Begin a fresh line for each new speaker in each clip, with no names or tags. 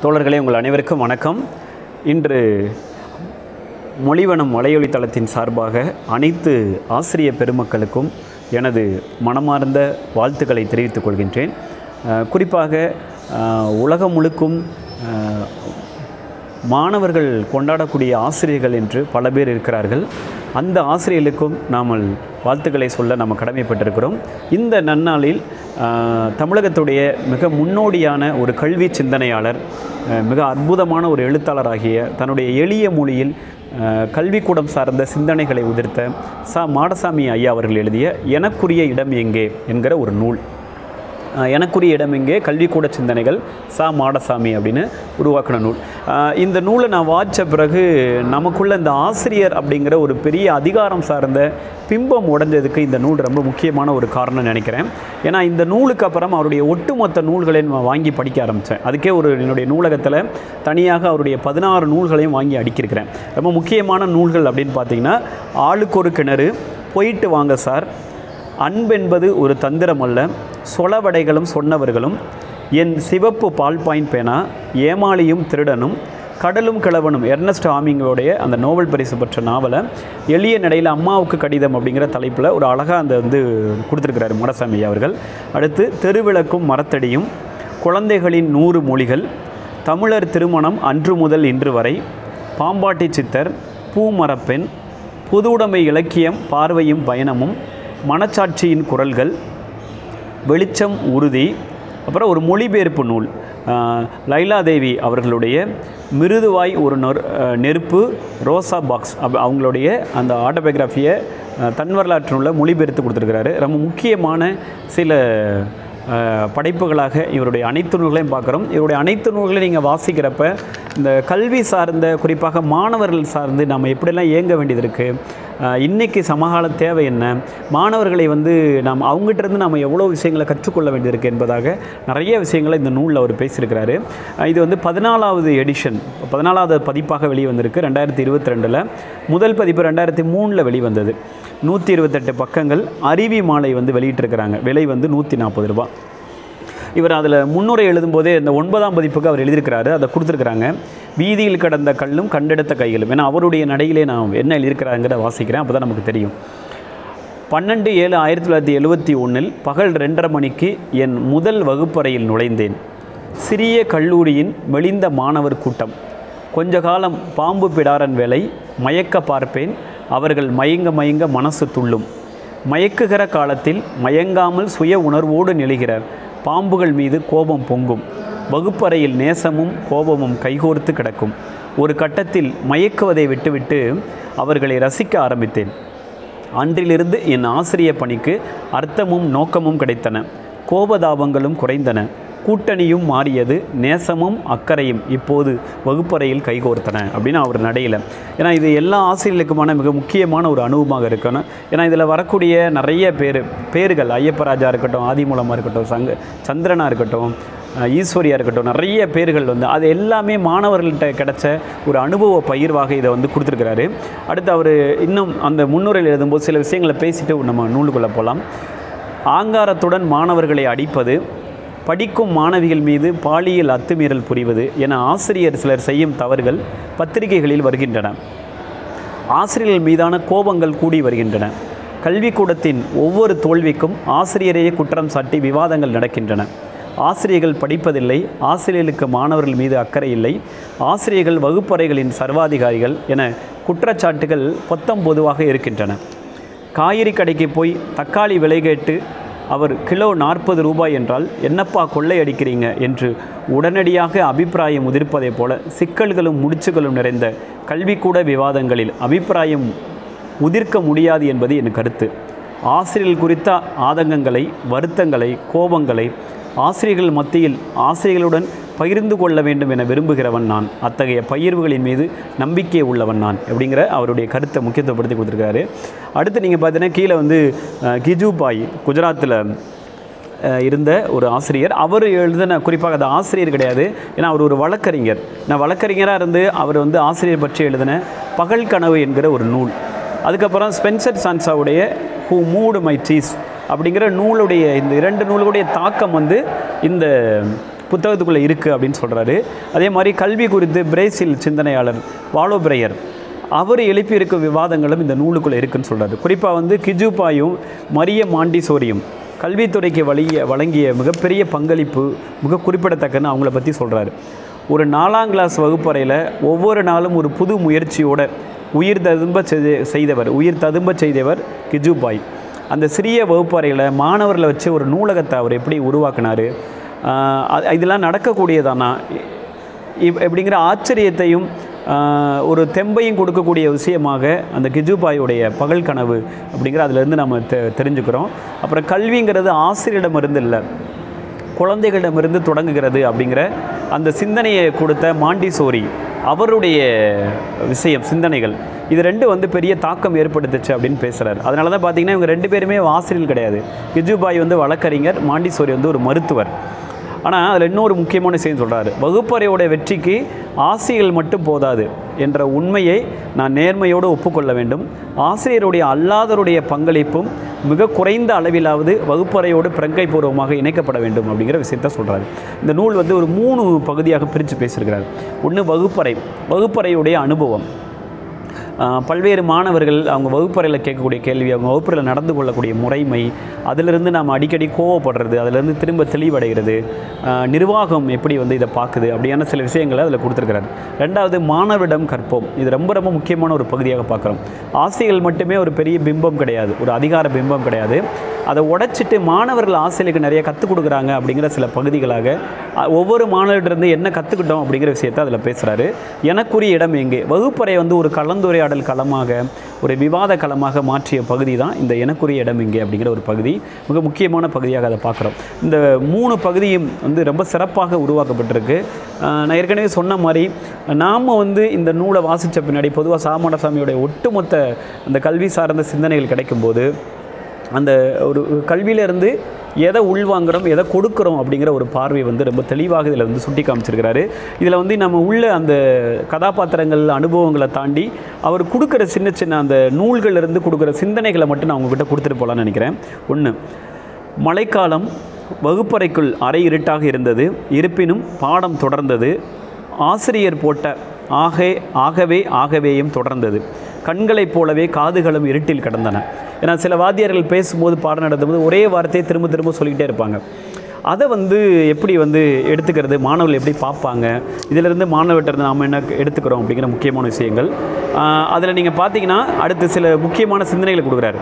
தோழர்களே உங்கள் அனைவருக்கும் வணக்கம் இன்று மொழிவனம் வலையொலி தளத்தின் சார்பாக அனைத்து ஆசிரிய பெருமக்களுக்கும் எனது மனமார்ந்த வாழ்த்துக்களை தெரிவித்துக் கொள்கின்றேன் அஹ், குறிப்பாக அஹ், உலகம் முழுக்கும் அஹ், மாணவர்கள் கொண்டாடக்கூடிய ஆசிரியர்கள் என்று பல பேர் இருக்கிறார்கள் அந்த ஆசிரியர்களுக்கும் நாம் வாழ்த்துக்களை சொல்ல நம்ம கடமைப்பட்டிருக்கிறோம் இந்த நன்னாளில் ஆஹ், தமிழகத்துடைய மிக முன்னோடியான ஒரு கல்வி சிந்தனையாளர் ஆஹ், மிக அற்புதமான ஒரு எழுத்தாளராகிய தன்னுடைய எளிய மொழியில் ஆஹ், கல்விக்கூடம் சார்ந்த சிந்தனைகளை உதிர்த்த ச மாடசாமி ஐயா அவர்கள் எழுதிய எனக்குரிய இடம் எங்கே என்கிற ஒரு நூல் ஆஹ் எனக்குரிய இடம் இங்கே கல்விக்கூட சிந்தனைகள் சா மாடசாமி அப்படின்னு உருவாக்கின நூல் ஆஹ் இந்த நூலை நான் வாய்ச்ச பிறகு நமக்குள்ள இந்த ஆசிரியர் அப்படிங்கிற ஒரு பெரிய அதிகாரம் சார்ந்த பிம்பம் உடைஞ்சதுக்கு இந்த நூல் ரொம்ப முக்கியமான ஒரு காரணம் நினைக்கிறேன் ஏன்னா இந்த நூலுக்கு அப்புறம் அவருடைய ஒட்டுமொத்த நூல்களை நான் வாங்கி படிக்க ஆரம்பித்தேன் அதுக்கே ஒரு என்னுடைய நூலகத்தில் தனியாக அவருடைய பதினாறு நூல்களையும் வாங்கி அடிக்கிருக்கிறேன் ரொம்ப முக்கியமான நூல்கள் அப்படின்னு பார்த்தீங்கன்னா ஆளுக்கு ஒரு கிணறு போயிட்டு வாங்க சார் அன்பென்பது ஒரு தந்திரம் அல்ல சொலவடைகளும் சொன்னவர்களும் என் சிவப்பு பால் பாயிண்ட் பேனா ஏமாளியும் திருடனும் கடலும் கிழவனும் எர்னஸ்ட் ஆமிங்கோடைய அந்த நோபல் பரிசு பெற்ற நாவலை எளிய நடையில் அம்மாவுக்கு கடிதம் அப்படிங்கிற தலைப்பில் ஒரு அழகாக அந்த வந்து கொடுத்துருக்கிறாரு முடசாமி அவர்கள் அடுத்து தெருவிளக்கும் மரத்தடியும் குழந்தைகளின் நூறு மொழிகள் தமிழர் திருமணம் அன்று முதல் இன்று வரை பாம்பாட்டி சித்தர் பூமரப்பெண் புதுவுடைமை இலக்கியம் பார்வையும் பயணமும் மனச்சாட்சியின் குரல்கள் வெளிச்சம் உறுதி அப்புறம் ஒரு மொழிபெயர்ப்பு நூல் ஆஹ், லைலா தேவி அவர்களுடைய மிருதுவாய் ஒரு நொர் ஆஹ், நெருப்பு ரோசா பாக்ஸ் அப் அவங்களுடைய அந்த ஆட்டோபயோகிராஃபியை தன் வரலாற்று நூலை மொழிபெயர்த்து கொடுத்துருக்கிறாரு ரொம்ப முக்கியமான சில ஆஹ், படைப்புகளாக இவருடைய அனைத்து நூல்களையும் பார்க்குறோம் இவருடைய அனைத்து நூல்களையும் நீங்கள் வாசிக்கிறப்ப இந்த கல்வி சார்ந்த குறிப்பாக மாணவர்கள் சார்ந்து நம்ம எப்படியெல்லாம் இயங்க வேண்டியது இருக்குது இன்றைக்கி சமகால தேவை என்ன மாணவர்களை வந்து நாம் அவங்ககிட்ட இருந்து நம்ம எவ்வளோ விஷயங்களை கற்றுக்கொள்ள வேண்டியிருக்கு என்பதாக நிறைய விஷயங்களை இந்த நூலில் அவர் பேசியிருக்கிறாரு அஹ் இது வந்து பதினாலாவது எடிஷன் பதினாலாவது பதிப்பாக வெளிவந்திருக்கு ரெண்டாயிரத்தி இருபத்தி ரெண்டில் முதல் பதிப்பு ரெண்டாயிரத்தி மூணில் வெளிவந்தது நூற்றி இருபத்தெட்டு பக்கங்கள் அருவி மாலை வந்து வெளியிட்டிருக்கிறாங்க விலை வந்து நூற்றி நாற்பது ரூபா இவர் அதில் முன்னுரை எழுதும்போதே இந்த ஒன்பதாம் பதிப்புக்கு அவர் எழுதியிருக்கிறாரு அதை கொடுத்துருக்குறாங்க வீதியில் கடந்த கல்லும் கண்டெடுத்த கைகளும் ஏன்னா அவருடைய நடையிலே நான் என்ன எழுதியிருக்கிறாங்கிறத வாசிக்கிறேன் அப்போ தான் நமக்கு தெரியும் பன்னெண்டு ஏழு ஆயிரத்தி தொள்ளாயிரத்தி எழுபத்தி ஒன்றில் பகல் ரெண்டரை மணிக்கு என் முதல் வகுப்பறையில் நுழைந்தேன் சிறிய கல்லூரியின் மெலிந்த மாணவர் கூட்டம் கொஞ்ச காலம் பாம்பு பிடாரன் வேலை மயக்க பார்ப்பேன் அவர்கள் மயங்க மயங்க மனசு துள்ளும் மயக்குகிற காலத்தில் மயங்காமல் சுய உணர்வோடு நெளிகிற பாம்புகள் மீது கோபம் பொங்கும் வகுப்பறையில் நேசமும் கோபமும் கைகோர்த்து கிடக்கும் ஒரு கட்டத்தில் மயக்குவதை விட்டுவிட்டு அவர்களை ரசிக்க ஆரம்பித்தேன் அன்றிலிருந்து என் ஆசிரிய பணிக்கு அர்த்தமும் நோக்கமும் கிடைத்தன கோபதாபங்களும் குறைந்தன கூட்டணியும் மாறியது நேசமும் அக்கறையும் இப்போது வகுப்பறையில் கைகோர்த்தன அப்படின்னு அவர் நடையில் ஏன்னா இது எல்லா ஆசிரியர்களுக்குமான மிக முக்கியமான ஒரு அனுபவமாக இருக்கணும் ஏன்னா இதில் வரக்கூடிய நிறைய பேர் பேர்கள் ஐயப்பராஜா இருக்கட்டும் ஆதிமூலமாக இருக்கட்டும் சங்க சந்திரனா இருக்கட்டும் அஹ் ஈஸ்வரியா இருக்கட்டும் நிறைய பேர்கள் வந்து அது எல்லாமே மாணவர்கள்ட்ட கிடைச்ச ஒரு அனுபவ பகிர்வாக இதை வந்து கொடுத்துருக்கிறாரு அடுத்து அவர் இன்னும் அந்த முன்னுரையில் எழுதும்போது சில விஷயங்களை பேசிட்டு நம்ம நூலுக்குள்ளே போகலாம் ஆங்காரத்துடன் மாணவர்களை அடிப்பது படிக்கும் மாணவிகள் மீது பாலியல் அத்துமீறல் புரிவது என ஆசிரியர் சிலர் செய்யும் தவறுகள் பத்திரிகைகளில் வருகின்றன ஆசிரியர்கள் மீதான கோபங்கள் கூடி வருகின்றன கல்விக்கூடத்தின் ஒவ்வொரு தோல்விக்கும் ஆசிரியரையே குற்றம் சாட்டி விவாதங்கள் நடக்கின்றன ஆசிரியர்கள் படிப்பதில்லை ஆசிரியர்களுக்கு மாணவர்கள் மீது அக்கறை இல்லை ஆசிரியர்கள் வகுப்பறைகளின் சர்வாதிகாரிகள் என குற்றச்சாட்டுகள் பொத்தம் பொதுவாக இருக்கின்றன காய்கறி கடைக்கு போய் தக்காளி விலை கேட்டு அவர் கிலோ நாற்பது ரூபாய் என்றால் என்னப்பா கொள்ளையடிக்கிறீங்க என்று உடனடியாக அபிப்பிராயம் உதிர்ப்பதைப் போல சிக்கல்களும் முடிச்சுகளும் நிறைந்த கல்விக்கூட விவாதங்களில் அபிப்பிராயம் உதிர்க்க முடியாது என்பது என் கருத்து ஆசிரியர்கள் குறித்த ஆதங்கங்களை வருத்தங்களை கோபங்களை ஆசிரியர்கள் மத்தியில் ஆசிரியர்களுடன் பகிர்ந்து கொள்ள வேண்டும் என விரும்புகிறவன் நான் அத்தகைய பகிர்வுகளின் மீது நம்பிக்கை உள்ளவன் நான் அப்படிங்கிற அவருடைய கருத்தை முக்கியத்துவப்படுத்தி கொடுத்துருக்காரு அடுத்து நீங்கள் பார்த்தீங்கன்னா கீழே வந்து அஹ், கிஜு பாய் குஜராத்தில் அஹ், இருந்த ஒரு ஆசிரியர் அவர் எழுதின குறிப்பாக அது ஆசிரியர் கிடையாது ஏன்னா அவர் ஒரு வழக்கறிஞர் நான் வழக்கறிஞராக இருந்து அவர் வந்து ஆசிரியர் பற்றி எழுதின பகல் கனவு என்கிற ஒரு நூல் அதுக்கப்புறம் ஸ்பென்சர் சான்சாவுடைய ஹூ மூடு மை சீஸ் அப்படிங்கிற நூலுடைய இந்த இரண்டு நூலுடைய தாக்கம் வந்து இந்த புத்தகத்துக்குள்ளே இருக்குது அப்படின்னு சொல்கிறாரு அதே மாதிரி கல்வி குறித்து பிரேசில் சிந்தனையாளர் வாலோ பிரையர் அவர் எழுப்பியிருக்கும் விவாதங்களும் இந்த நூலுக்குள்ளே இருக்குன்னு சொல்கிறாரு குறிப்பாக வந்து கிஜுபாயும் மரிய மாண்டிசோரியும் கல்வித்துறைக்கு வழிய வழங்கிய மிகப்பெரிய பங்களிப்பு மிக குறிப்பிடத்தக்கன்னு அவங்கள பற்றி சொல்கிறாரு ஒரு நாலாம் கிளாஸ் வகுப்பறையில் ஒவ்வொரு நாளும் ஒரு புது முயற்சியோட உயிர் ததும்ப செய்த- செய்தவர் உயிர் ததும்ப செய்தவர் கிஜுபாய் அந்த சிறிய வகுப்பறையில் மாணவர்களை வச்சு ஒரு நூலகத்தை அவர் எப்படி உருவாக்குனார் இதெல்லாம் நடக்கக்கூடியதானா இப் எப்படிங்கிற ஆச்சரியத்தையும் ஆஹ், ஒரு தெம்பையும் கொடுக்கக்கூடிய விஷயமாக அந்த கிஜுபாயுடைய பகல் கனவு அப்படிங்கிற அதுலேருந்து நம்ம தெ தெரிஞ்சுக்கிறோம் அப்புறம் கல்விங்கிறது ஆசிரியரிடமிருந்து இல்லை குழந்தைகளிடமிருந்து தொடங்குகிறது அப்படிங்கிற அந்த சிந்தனையை கொடுத்த மாண்டிசோரி அவருடைய விஷயம் சிந்தனைகள் இது ரெண்டு வந்து பெரிய தாக்கம் ஏற்படுத்துச்சு அப்படின்னு பேசுகிறார் அதனால தான் பார்த்தீங்கன்னா இவங்க ரெண்டு பேருமே ஆசிரியர்கள் கிடையாது கிஜுபாய் வந்து வழக்கறிஞர் மாண்டிசோரி வந்து ஒரு மருத்துவர் ஆனால் அதில் இன்னொரு முக்கியமான விஷயம் சொல்கிறாரு வகுப்பறையோட வெற்றிக்கு ஆசிரியர்கள் மட்டும் போதாது என்ற உண்மையை நான் நேர்மையோடு ஒப்புக்கொள்ள வேண்டும் ஆசிரியருடைய அல்லாதருடைய பங்களிப்பும் மிக குறைந்த அளவிலாவது வகுப்பறையோடு பிரங்கைபூர்வமாக இணைக்கப்பட வேண்டும் அப்படிங்கிற விஷயத்த சொல்கிறாரு இந்த நூல் வந்து ஒரு மூணு பகுதியாக பிரித்து பேசியிருக்கிறார் ஒன்று வகுப்பறை வகுப்பறையுடைய அனுபவம் ஆஹ் பல்வேறு மாணவர்கள் அவங்க வகுப்பறையில் கேட்கக்கூடிய கேள்வி அவங்க வகுப்பறையில் நடந்து கொள்ளக்கூடிய முறைமை அதிலிருந்து நாம் அடிக்கடி கோவப்படுறது அதிலிருந்து திரும்ப தெளிவடைகிறது ஆஹ் நிர்வாகம் எப்படி வந்து இதை பார்க்குது அப்படியான சில விஷயங்களை அதில் கொடுத்துருக்கிறார் ரெண்டாவது மாணவரிடம் கற்போம் இது ரொம்ப ரொம்ப முக்கியமான ஒரு பகுதியாக பார்க்குறோம் ஆசைகள் மட்டுமே ஒரு பெரிய பிம்பம் கிடையாது ஒரு அதிகார பிம்பம் கிடையாது அதை உடைச்சிட்டு மாணவர்கள் ஆசிரியருக்கு நிறைய கற்றுக் கொடுக்குறாங்க அப்படிங்கிற சில பகுதிகளாக அஹ், ஒவ்வொரு மாணவர்கிட்டருந்து என்ன கற்றுக்கிட்டோம் அப்படிங்கிற விஷயத்தை அதில் பேசுகிறாரு எனக்குரிய இடம் எங்கே வகுப்பறை வந்து ஒரு கலந்துரையாடல் களமாக ஒரு விவாத களமாக மாற்றிய பகுதி தான் இந்த எனக்குரிய இடம் எங்கே அப்படிங்கிற ஒரு பகுதி மிக முக்கியமான பகுதியாக அதை பார்க்குறோம் இந்த மூணு பகுதியும் வந்து ரொம்ப சிறப்பாக உருவாக்கப்பட்டிருக்கு அஹ், நான் ஏற்கனவே சொன்ன மாதிரி நாம் வந்து இந்த நூலை வாசித்த பின்னாடி பொதுவாக சாமணசாமியோடைய ஒட்டுமொத்த அந்த கல்வி சார்ந்த சிந்தனைகள் கிடைக்கும்போது அந்த ஒரு கல்வியிலேருந்து எதை உள்வாங்குறோம் எதை கொடுக்குறோம் அப்படிங்கிற ஒரு பார்வை வந்து ரொம்ப தெளிவாக இதில் வந்து சுட்டி காமிச்சிருக்கிறாரு இதில் வந்து நம்ம உள்ள அந்த கதாபாத்திரங்கள் அனுபவங்களை தாண்டி அவர் கொடுக்குற சின்ன சின்ன அந்த நூல்கள்ல இருந்து கொடுக்குற சிந்தனைகளை மட்டும் நான் உங்ககிட்ட கொடுத்துட்டு போகலான்னு நினைக்கிறேன் ஒன்று மழைக்காலம் வகுப்பறைக்குள் அரை இருட்டாக இருந்தது இருப்பினும் பாடம் தொடர்ந்தது ஆசிரியர் போட்ட ஆகே ஆகவே ஆகவேயும் தொடர்ந்தது கண்களைப் போலவே காதுகளும் இருட்டில் கிடந்தன ஏன்னா சில வாத்தியார்கள் பேசும்போது பாடம் நடத்தும்போது ஒரே வார்த்தையை திரும்ப திரும்ப சொல்லிக்கிட்டே இருப்பாங்க அதை வந்து எப்படி வந்து எடுத்துக்கிறது மாணவர்கள் எப்படி பார்ப்பாங்க இதிலிருந்து மாணவர்கிட்ட இருந்து நாம் என்ன எடுத்துக்கிறோம் அப்படிங்கிற முக்கியமான விஷயங்கள் அதில் நீங்கள் பார்த்தீங்கன்னா அடுத்து சில முக்கியமான சிந்தனைகளை கொடுக்குறாரு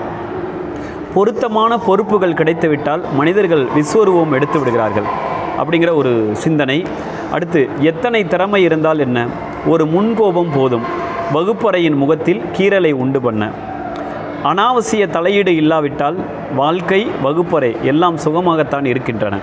பொருத்தமான பொறுப்புகள் கிடைத்துவிட்டால் மனிதர்கள் விஸ்வரூபம் எடுத்து விடுகிறார்கள் அப்படிங்கிற ஒரு சிந்தனை அடுத்து எத்தனை திறமை இருந்தால் என்ன ஒரு முன்கோபம் போதும் வகுப்பறையின் முகத்தில் கீறலை உண்டு பண்ண அனாவசிய தலையீடு இல்லாவிட்டால் வாழ்க்கை வகுப்பறை எல்லாம் சுகமாகத்தான் இருக்கின்றன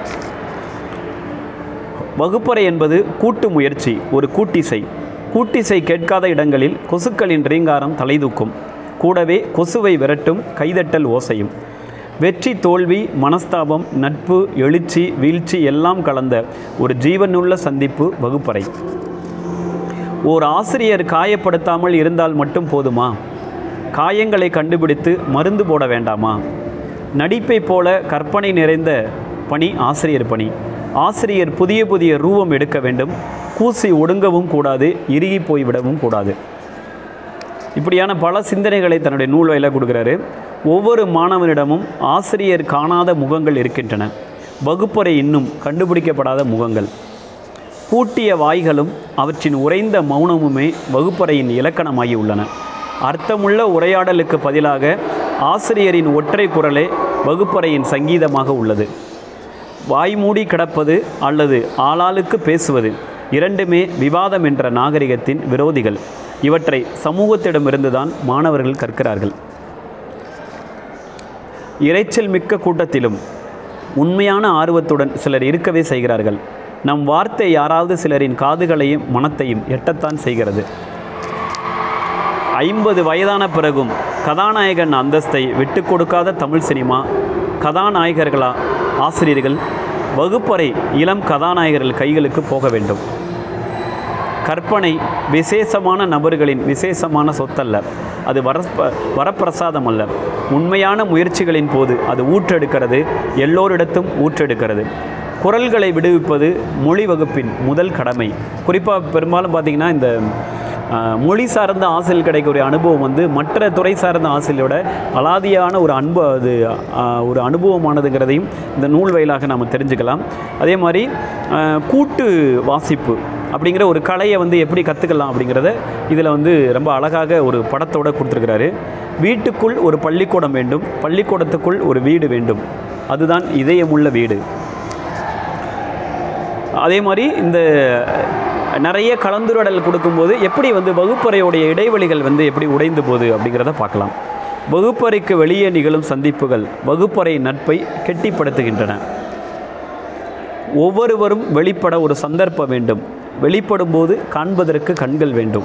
வகுப்பறை என்பது கூட்டு முயற்சி ஒரு கூட்டிசை கூட்டிசை கேட்காத இடங்களில் கொசுக்களின் ரீங்காரம் தலைதூக்கும் கூடவே கொசுவை விரட்டும் கைதட்டல் ஓசையும் வெற்றி தோல்வி மனஸ்தாபம் நட்பு எழுச்சி வீழ்ச்சி எல்லாம் கலந்த ஒரு ஜீவனுள்ள சந்திப்பு வகுப்பறை ஓர் ஆசிரியர் காயப்படுத்தாமல் இருந்தால் மட்டும் போதுமா காயங்களை கண்டுபிடித்து மருந்து போட வேண்டாமா நடிப்பைப் போல கற்பனை நிறைந்த பணி ஆசிரியர் பணி ஆசிரியர் புதிய புதிய ரூபம் எடுக்க வேண்டும் கூசி ஒடுங்கவும் கூடாது இறுகி போய்விடவும் கூடாது இப்படியான பல சிந்தனைகளை தன்னுடைய நூல் வயலாக கொடுக்குறாரு ஒவ்வொரு மாணவனிடமும் ஆசிரியர் காணாத முகங்கள் இருக்கின்றன வகுப்பறை இன்னும் கண்டுபிடிக்கப்படாத முகங்கள் பூட்டிய வாய்களும் அவற்றின் உறைந்த மௌனமுமே வகுப்பறையின் இலக்கணமாகி உள்ளன அர்த்தமுள்ள உரையாடலுக்கு பதிலாக ஆசிரியரின் ஒற்றை குரலே வகுப்பறையின் சங்கீதமாக உள்ளது வாய்மூடி கிடப்பது அல்லது ஆளாளுக்கு பேசுவது இரண்டுமே விவாதம் என்ற நாகரிகத்தின் விரோதிகள் இவற்றை சமூகத்திடமிருந்துதான் மாணவர்கள் கற்கிறார்கள் இரைச்சல் மிக்க கூட்டத்திலும் உண்மையான ஆர்வத்துடன் சிலர் இருக்கவே செய்கிறார்கள் நம் வார்த்தை யாராவது சிலரின் காதுகளையும் மனத்தையும் எட்டத்தான் செய்கிறது ஐம்பது வயதான பிறகும் கதாநாயகன் அந்தஸ்தை விட்டு கொடுக்காத தமிழ் சினிமா கதாநாயகர்களா ஆசிரியர்கள் வகுப்பறை இளம் கதாநாயகர்கள் கைகளுக்கு போக வேண்டும் கற்பனை விசேஷமான நபர்களின் விசேஷமான சொத்தல்ல அது வர வரப்பிரசாதம் அல்ல உண்மையான முயற்சிகளின் போது அது ஊற்றெடுக்கிறது எல்லோரிடத்தும் ஊற்றெடுக்கிறது குரல்களை விடுவிப்பது மொழி வகுப்பின் முதல் கடமை குறிப்பாக பெரும்பாலும் பார்த்திங்கன்னா இந்த ஆஹ், மொழி சார்ந்த ஆசிரியர் கிடைக்கக்கூடிய அனுபவம் வந்து மற்ற துறை சார்ந்த ஆசிரியரோட அலாதியான ஒரு அன்பு அது ஆஹ், ஒரு அனுபவமானதுங்கிறதையும் இந்த நூல் வயலாக நாம் தெரிஞ்சுக்கலாம் அதே மாதிரி ஆஹ், கூட்டு வாசிப்பு அப்படிங்கிற ஒரு கலையை வந்து எப்படி கற்றுக்கலாம் அப்படிங்கிறத இதில் வந்து ரொம்ப அழகாக ஒரு படத்தோட கொடுத்துருக்கிறாரு வீட்டுக்குள் ஒரு பள்ளிக்கூடம் வேண்டும் பள்ளிக்கூடத்துக்குள் ஒரு வீடு வேண்டும் அதுதான் இதயமுள்ள வீடு அதே மாதிரி இந்த நிறைய கலந்துரையாடல் கொடுக்கும்போது எப்படி வந்து வகுப்பறையுடைய இடைவெளிகள் வந்து எப்படி உடைந்து போகுது அப்படிங்கிறத பார்க்கலாம் வகுப்பறைக்கு வெளியே நிகழும் சந்திப்புகள் வகுப்பறை நட்பை கெட்டிப்படுத்துகின்றன ஒவ்வொருவரும் வெளிப்பட ஒரு சந்தர்ப்பம் வேண்டும் வெளிப்படும் போது காண்பதற்கு கண்கள் வேண்டும்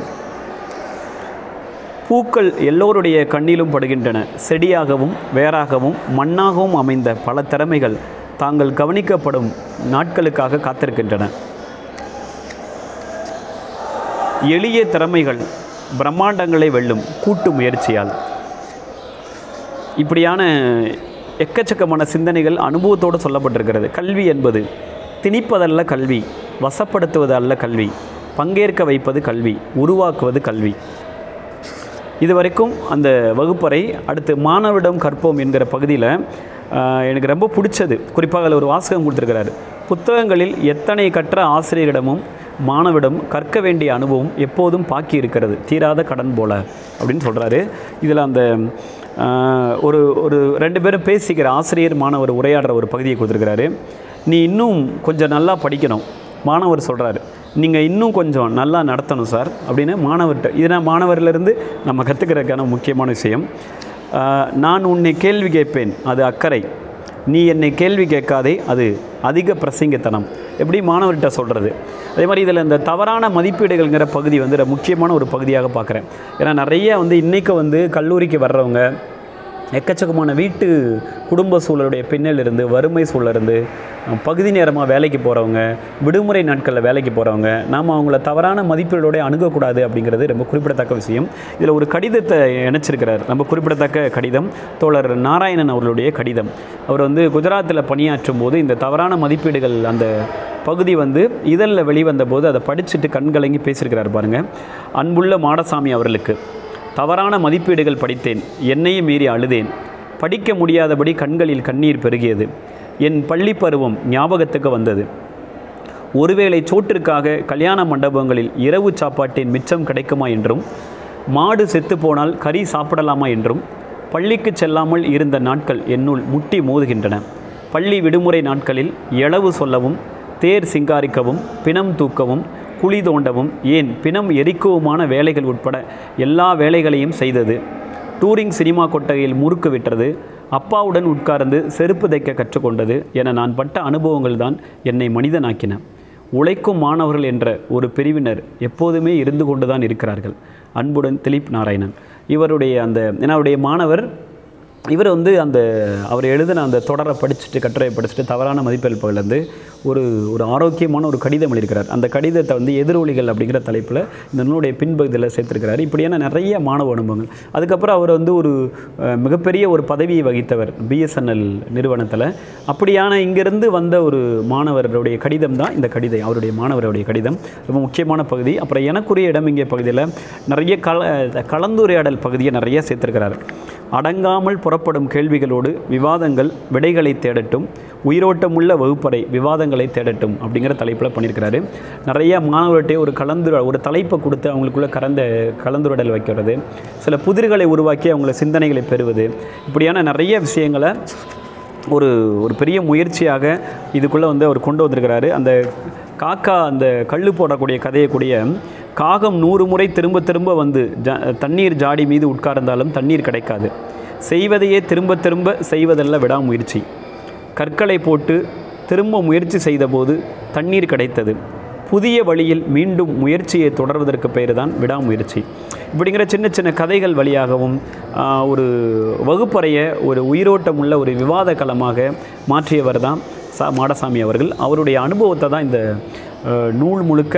பூக்கள் எல்லோருடைய கண்ணிலும் படுகின்றன செடியாகவும் வேராகவும் மண்ணாகவும் அமைந்த பல திறமைகள் தாங்கள் கவனிக்கப்படும் நாட்களுக்காக காத்திருக்கின்றன எளிய திறமைகள் பிரம்மாண்டங்களை வெல்லும் கூட்டு முயற்சியால் இப்படியான எக்கச்சக்கமான சிந்தனைகள் அனுபவத்தோடு சொல்லப்பட்டிருக்கிறது கல்வி என்பது திணிப்பதல்ல கல்வி வசப்படுத்துவது அல்ல கல்வி பங்கேற்க வைப்பது கல்வி உருவாக்குவது கல்வி இதுவரைக்கும் அந்த வகுப்பறை அடுத்து மாணவரிடம் கற்போம் என்கிற பகுதியில் ஆஹ், எனக்கு ரொம்ப பிடிச்சது குறிப்பாக அதில் ஒரு வாசகம் கொடுத்துருக்கிறாரு புத்தகங்களில் எத்தனை கற்ற ஆசிரியரிடமும் மாணவிடம் கற்க வேண்டிய அனுபவம் எப்போதும் பாக்கி இருக்கிறது தீராத கடன் போல அப்படின்னு சொல்கிறாரு இதில் அந்த ஆஹ், ஒரு ஒரு ரெண்டு பேரும் பேசிக்கிற ஆசிரியர் மாணவர் உரையாடுற ஒரு பகுதியை கொடுத்துருக்கிறாரு நீ இன்னும் கொஞ்சம் நல்லா படிக்கணும் மாணவர் சொல்கிறாரு நீங்கள் இன்னும் கொஞ்சம் நல்லா நடத்தணும் சார் அப்படின்னு மாணவர்கிட்ட இதனால் மாணவரிலிருந்து நம்ம கற்றுக்கிறதுக்கான முக்கியமான விஷயம் ஆஹ், நான் உன்னை கேள்வி கேட்பேன் அது அக்கறை நீ என்னை கேள்வி கேட்காதே அது அதிக பிரசங்கத்தனம் எப்படி மாணவர்கிட்ட சொல்கிறது அதே மாதிரி இதில் இந்த தவறான மதிப்பீடுகள்ங்கிற பகுதி வந்து ரொம்ப முக்கியமான ஒரு பகுதியாக பார்க்குறேன் ஏன்னா நிறைய வந்து இன்றைக்கி வந்து கல்லூரிக்கு வர்றவங்க எக்கச்சக்கமான வீட்டு குடும்ப சூழலுடைய பின்னல் இருந்து வறுமை சூழல் இருந்து அஹ், பகுதி நேரமாக வேலைக்கு போகிறவங்க விடுமுறை நாட்களில் வேலைக்கு போகிறவங்க நாம் அவங்கள தவறான மதிப்பீடோட அணுகக்கூடாது அப்படிங்கிறது ரொம்ப குறிப்பிடத்தக்க விஷயம் இதில் ஒரு கடிதத்தை இணைச்சிருக்கிறார் ரொம்ப குறிப்பிடத்தக்க கடிதம் தோழர் நாராயணன் அவர்களுடைய கடிதம் அவர் வந்து குஜராத்தில் பணியாற்றும் போது இந்த தவறான மதிப்பீடுகள் அந்த பகுதி வந்து இதழில் வெளிவந்த போது அதை படிச்சுட்டு கண்கலங்கி பேசியிருக்கிறார் பாருங்கள் அன்புள்ள மாடசாமி அவர்களுக்கு தவறான மதிப்பீடுகள் படித்தேன் என்னையும் மீறி அழுதேன் படிக்க முடியாதபடி கண்களில் கண்ணீர் பெருகியது என் பள்ளி பருவம் ஞாபகத்துக்கு வந்தது ஒருவேளை சோற்றிற்காக கல்யாண மண்டபங்களில் இரவு சாப்பாட்டின் மிச்சம் கிடைக்குமா என்றும் மாடு செத்துப்போனால் கறி சாப்பிடலாமா என்றும் பள்ளிக்கு செல்லாமல் இருந்த நாட்கள் என்னுள் முட்டி மோதுகின்றன பள்ளி விடுமுறை நாட்களில் எளவு சொல்லவும் தேர் சிங்காரிக்கவும் பிணம் தூக்கவும் குழி தோண்டவும் ஏன் பிணம் எரிக்கவுமான வேலைகள் உட்பட எல்லா வேலைகளையும் செய்தது டூரிங் சினிமா கொட்டகையில் முறுக்கு விட்டது அப்பாவுடன் உட்கார்ந்து செருப்பு தைக்க கற்றுக்கொண்டது என நான் பட்ட அனுபவங்கள் தான் என்னை மனிதனாக்கின உழைக்கும் மாணவர்கள் என்ற ஒரு பிரிவினர் எப்போதுமே இருந்து கொண்டு தான் இருக்கிறார்கள் அன்புடன் திலீப் நாராயணன் இவருடைய அந்த ஏன்னா அவருடைய மாணவர் இவர் வந்து அந்த அவர் எழுதின அந்த தொடரை படிச்சுட்டு கட்டுரையை படிச்சுட்டு தவறான மதிப்பெடுப்புகள்லேருந்து ஒரு ஒரு ஆரோக்கியமான ஒரு கடிதம் எழுதியிருக்கிறார் அந்த கடிதத்தை வந்து எதிரொலிகள் அப்படிங்கிற தலைப்பில் இந்த நூலுடைய பின்பகுதியில் சேர்த்திருக்கிறார் இப்படியான நிறைய மாணவ அனுபவங்கள் அதுக்கப்புறம் அவர் வந்து ஒரு அஹ், மிகப்பெரிய ஒரு பதவியை வகித்தவர் பிஎஸ்என்எல் நிறுவனத்தில் அப்படியான இங்கிருந்து வந்த ஒரு மாணவருடைய கடிதம் தான் இந்த கடிதம் அவருடைய மாணவருடைய கடிதம் ரொம்ப முக்கியமான பகுதி அப்புறம் எனக்குரிய இடம் இங்கே பகுதியில் நிறைய கல கலந்துரையாடல் பகுதியை நிறைய சேர்த்திருக்கிறார் அடங்காமல் புறப்படும் கேள்விகளோடு விவாதங்கள் விடைகளை தேடட்டும் உயிரோட்டமுள்ள வகுப்பறை விவாதங்களை தேடட்டும் அப்படிங்கிற தலைப்பில் பண்ணியிருக்கிறாரு நிறைய மாணவர்கிட்ட ஒரு கலந்து ஒரு தலைப்பை கொடுத்து அவங்களுக்குள்ள கலந்த கலந்துரையாடல் வைக்கிறது சில புதிர்களை உருவாக்கி அவங்கள சிந்தனைகளை பெறுவது இப்படியான நிறைய விஷயங்களை ஒரு ஒரு பெரிய முயற்சியாக இதுக்குள்ளே வந்து அவர் கொண்டு வந்திருக்கிறாரு அந்த காக்கா அந்த கல் போடக்கூடிய கதையை கூடிய காகம் நூறு முறை திரும்ப திரும்ப வந்து ஜ தண்ணீர் ஜாடி மீது உட்கார்ந்தாலும் தண்ணீர் கிடைக்காது செய்வதையே திரும்ப திரும்ப செய்வதல்ல விடாமுயற்சி கற்களை போட்டு திரும்ப முயற்சி செய்தபோது தண்ணீர் கிடைத்தது புதிய வழியில் மீண்டும் முயற்சியை தொடர்வதற்கு பெயர் தான் விடாமுயற்சி இப்படிங்கிற சின்ன சின்ன கதைகள் வழியாகவும் ஆஹ், ஒரு வகுப்பறையை ஒரு உயிரோட்டம் உள்ள ஒரு விவாத களமாக மாற்றியவர் தான் சா மாடசாமி அவர்கள் அவருடைய அனுபவத்தை தான் இந்த ஆஹ், நூல் முழுக்க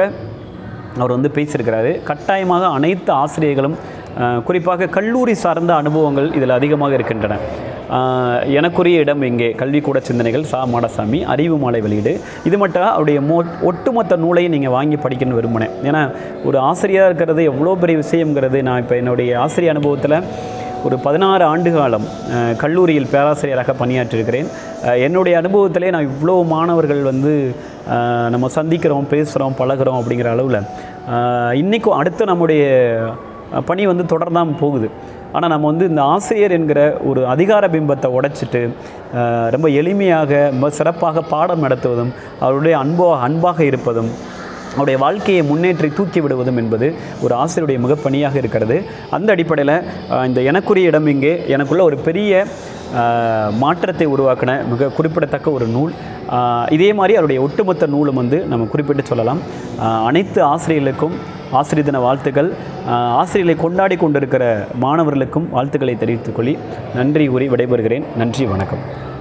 அவர் வந்து பேசியிருக்கிறாரு கட்டாயமாக அனைத்து ஆசிரியர்களும் அஹ், குறிப்பாக கல்லூரி சார்ந்த அனுபவங்கள் இதில் அதிகமாக இருக்கின்றன ஆஹ், எனக்குரிய இடம் இங்கே கல்விக்கூட சிந்தனைகள் சா மாடசாமி அறிவு மாலை வெளியீடு இது மட்டும் அவருடைய மொ ஒட்டுமொத்த நூலையும் நீங்கள் வாங்கி படிக்கணும்னு விரும்பினேன் ஏன்னா ஒரு ஆசிரியராக இருக்கிறது எவ்வளோ பெரிய விஷயங்கிறது நான் இப்போ என்னுடைய ஆசிரியர் அனுபவத்தில் ஒரு பதினாறு ஆண்டு காலம் அஹ், கல்லூரியில் பேராசிரியராக பணியாற்றிருக்கிறேன் அஹ், என்னுடைய அனுபவத்திலே நான் இவ்வளோ மாணவர்கள் வந்து அஹ், நம்ம சந்திக்கிறோம் பேசுகிறோம் பழகுறோம் அப்படிங்கிற அளவில் இன்றைக்கும் அடுத்து நம்முடைய அஹ், பணி வந்து தொடர்ந்தான் போகுது ஆனால் நம்ம வந்து இந்த ஆசிரியர் என்கிற ஒரு அதிகார பிம்பத்தை உடைச்சிட்டு அஹ், ரொம்ப எளிமையாக ரொம்ப சிறப்பாக பாடம் நடத்துவதும் அவருடைய அன்போ அன்பாக இருப்பதும் அவருடைய வாழ்க்கையை முன்னேற்றி தூக்கி விடுவதும் என்பது ஒரு ஆசிரியருடைய மிகப்பணியாக இருக்கிறது அந்த அடிப்படையில் அஹ், இந்த எனக்குரிய இடம் இங்கே எனக்குள்ள ஒரு பெரிய அஹ், மாற்றத்தை உருவாக்கின மிக குறிப்பிடத்தக்க ஒரு நூல் அஹ், இதே மாதிரி அவருடைய ஒட்டுமொத்த நூலும் வந்து நம்ம குறிப்பிட்டு சொல்லலாம் அஹ், அனைத்து ஆசிரியர்களுக்கும் ஆசிரியர் தின வாழ்த்துக்கள் அஹ், ஆசிரியர்களை கொண்டாடி கொண்டிருக்கிற மாணவர்களுக்கும் வாழ்த்துக்களை தெரிவித்துக் கொள்ளி நன்றி கூறி விடைபெறுகிறேன் நன்றி வணக்கம்